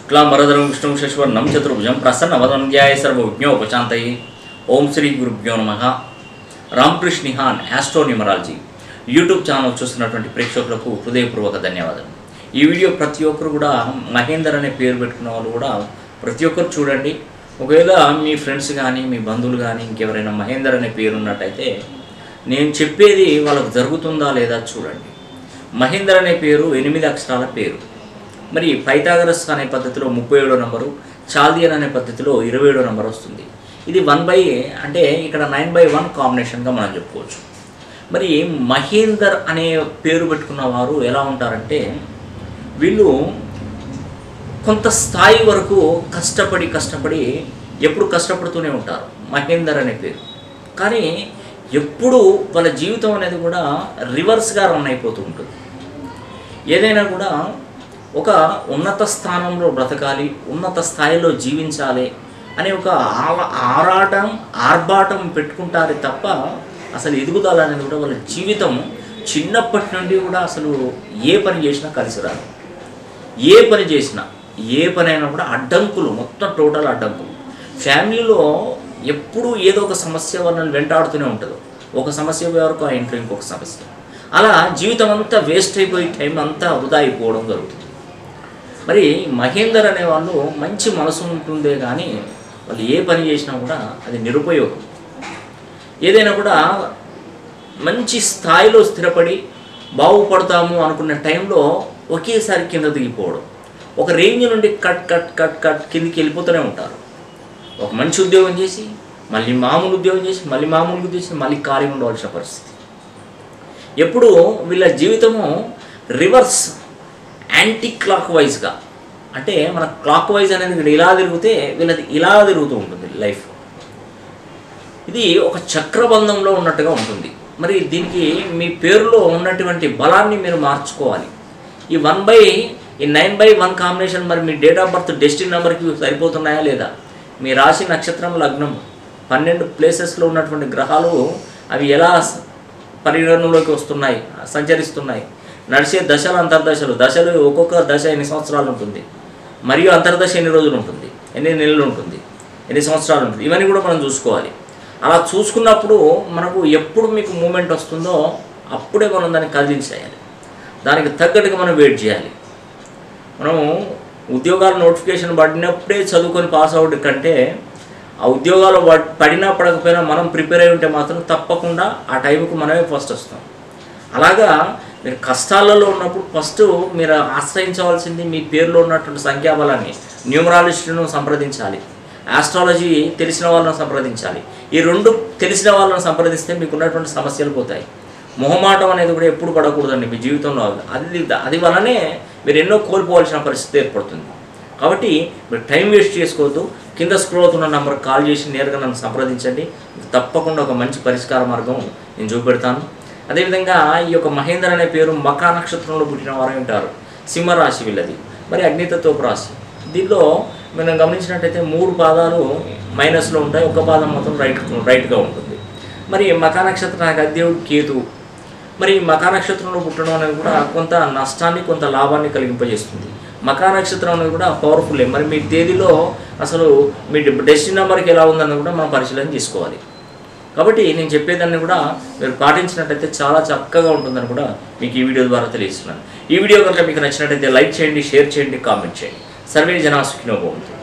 శుక్లాంబరధరం విష్ణు శశివర్ణం చతుర్భుజం ప్రసన్నవదన్యాయ సర్వజ్ఞోపశాంతయే ఓం శ్రీ గురుభ్యో నమ Ramakrishna Nihan astro numerology YouTube channel చూస్తున్నటువంటి ప్రేక్షకులకు హృదయపూర్వక ధన్యవాదాలు ఈ వీడియో ప్రతి ఒక్కరు కూడా మహేందర్ అనే పేరు పెట్టుకున్న వాళ్ళు కూడా ప్రతి ఒక్కరు చూడండి ఒకవేళ మీ ఫ్రెండ్స్ కానీ మీ బంధువులు కానీ ఇంకెవరైనా మహేందర్ అనే పేరు ఉన్నట్టయితే నేను చెప్పేది వాళ్ళకు జరుగుతుందా లేదా చూడండి మహేందర్ అనే పేరు ఎనిమిది అక్షరాల పేరు మరి పైథాగరస్ అనే పద్ధతిలో ముప్పై ఏడో నంబరు చాల్దియన్ అనే పద్ధతిలో ఇరవై ఏడో నంబర్ వస్తుంది ఇది వన్ బై అంటే ఇక్కడ నైన్ బై వన్ కాంబినేషన్గా మనం చెప్పుకోవచ్చు మరి మహేందర్ అనే పేరు పెట్టుకున్న వారు ఎలా ఉంటారంటే వీళ్ళు కొంత స్థాయి వరకు కష్టపడి కష్టపడి ఎప్పుడు కష్టపడుతూనే ఉంటారు మహేందర్ అనే పేరు కానీ ఎప్పుడు వాళ్ళ జీవితం అనేది కూడా రివర్స్గా రన్ అయిపోతూ ఉంటుంది ఏదైనా కూడా ఒక ఉన్నత స్థానంలో బ్రతకాలి ఉన్నత స్థాయిలో జీవించాలి అనే ఒక ఆవ- ఆరాటం ఆర్భాటం పెట్టుకుంటారే తప్ప అసలు ఎదుగుదల అనేది కూడా వాళ్ళ జీవితం చిన్నప్పటి నుండి కూడా అసలు ఏ పని చేసినా కలిసి రాదు ఏ పని చేసినా ఏ పని అయినా కూడా అడ్డంకులు మొత్తం టోటల్ అడ్డంకులు ఫ్యామిలీలో ఎప్పుడూ ఏదో ఒక సమస్య వాళ్ళని వెంటాడుతూనే ఉంటుంది ఒక సమస్య పోయే వరకు ఆ ఇంట్లో ఇంకొక సమస్య అలా జీవితం అంతా వేస్ట్ అయిపోయి టైం అంతా వృధా అయిపోవడం జరుగుతుంది మరి మహేందర్ అనే వాళ్ళు మంచి మనసు ఉంటుందే కానీ వాళ్ళు ఏ పని చేసినా కూడా అది నిరుపయోగం ఏదైనా కూడా మంచి స్థాయిలో స్థిరపడి బాగుపడతాము అనుకున్న టైంలో ఒకేసారి కింద దిగిపోవడం ఒక రేంజ్ నుండి కట్ కట్ కట్ కట్ కిందికి వెళ్ళిపోతూనే ఉంటారు ఒక మంచి ఉద్యోగం చేసి మళ్ళీ మామూలు ఉద్యోగం చేసి మళ్ళీ మామూలు ఉద్యోగం చేసి మళ్ళీ ఖాళీ ఉండవలసిన పరిస్థితి ఎప్పుడు వీళ్ళ జీవితము రివర్స్ యాంటీ క్లాక్ వైజ్గా అంటే మన క్లాక్ వైజ్ అనేది ఇక్కడ ఇలా తిరిగితే వీళ్ళది ఇలా తిరుగుతూ ఉంటుంది లైఫ్ ఇది ఒక చక్రబంధంలో ఉన్నట్టుగా ఉంటుంది మరి దీనికి మీ పేరులో ఉన్నటువంటి బలాన్ని మీరు మార్చుకోవాలి ఈ వన్ బై ఈ నైన్ బై వన్ కాంబినేషన్ మరి మీ డేట్ ఆఫ్ బర్త్ డెస్టిన్ నెంబర్కి సరిపోతున్నాయా లేదా మీ రాశి నక్షత్రం లగ్నం పన్నెండు ప్లేసెస్లో ఉన్నటువంటి గ్రహాలు అవి ఎలా స- పరిగణనలోకి వస్తున్నాయి సంచరిస్తున్నాయి నడిచే దశలు అంతర్దశలు దశలు ఒక్కొక్క దశ ఎన్ని సంవత్సరాలు ఉంటుంది మరియు అంతర్దశ ఎన్ని రోజులు ఉంటుంది ఎన్ని నెలలు ఉంటుంది ఎన్ని సంవత్సరాలు ఉంటుంది ఇవన్నీ కూడా మనం చూసుకోవాలి అలా చూసుకున్నప్పుడు మనకు ఎప్పుడు మీకు మూమెంట్ వస్తుందో అప్పుడే మనం దాన్ని కదిలించేయాలి దానికి తగ్గట్టుగా మనం వెయిట్ చేయాలి మనం ఉద్యోగాల నోటిఫికేషన్ పడినప్పుడే చదువుకొని పాస్ అవుట్ కంటే ఆ ఉద్యోగాలు పడ్- పడినా పడకపోయినా మనం ప్రిపేర్ అయి ఉంటే మాత్రం తప్పకుండా ఆ టైంకి మనమే ఫస్ట్ వస్తాం అలాగా మీరు కష్టాలలో ఉన్నప్పుడు ఫస్ట్ మీరు ఆశ్రయించవలసింది మీ పేరులో ఉన్నటువంటి సంఖ్యాబలాన్ని న్యూమరాలజిస్టులను సంప్రదించాలి ఆస్ట్రాలజీ తెలిసిన వాళ్ళని సంప్రదించాలి ఈ రెండు తెలిసిన వాళ్ళని సంప్రదిస్తే మీకు ఉన్నటువంటి సమస్యలు పోతాయి మొహమాటం అనేది కూడా ఎప్పుడు పడకూడదండి మీ జీవితంలో అది అది వలనే మీరు ఎన్నో కోల్పోవాల్సిన పరిస్థితి ఏర్పడుతుంది కాబట్టి మీరు టైం వేస్ట్ చేసుకోవద్దు కింద స్క్రోల్ అవుతున్న నంబర్ కాల్ చేసి నేరుగా నన్ను సంప్రదించండి మీకు తప్పకుండా ఒక మంచి పరిష్కార మార్గం నేను చూపెడతాను అదేవిధంగా ఈ యొక్క మహేందర్ అనే పేరు మకా నక్షత్రంలో పుట్టిన వారు ఉంటారు సింహరాశి వీళ్ళది మరి అగ్నితత్వపు రాశి దీనిలో మనం గమనించినట్టయితే మూడు పాదాలు మైనస్లో ఉంటాయి ఒక పాదం మొత్తం రైట్ రైట్గా ఉంటుంది మరి మకా నక్షత్రానికి అదేవుడు కేతు మరి ఈ మకా నక్షత్రంలో పుట్టడం అనేది కూడా కొంత నష్టాన్ని కొంత లాభాన్ని కలిగింపజేస్తుంది మకా నక్షత్రం అనేది కూడా పవర్ఫుల్ మరి మీ తేదీలో అసలు మీ డెస్టిన్ నెంబర్కి ఎలా ఉందన్నది కూడా మనం పరిశీలన చేసుకోవాలి కాబట్టి నేను చెప్పేదాన్ని కూడా మీరు పాటించినట్టయితే చాలా చక్కగా ఉంటుందని కూడా మీకు ఈ వీడియో ద్వారా తెలియజేస్తున్నాను ఈ వీడియో కనుక మీకు నచ్చినట్టయితే లైక్ చేయండి షేర్ చేయండి కామెంట్ చేయండి సర్వే జనా సుఖినో భవంతు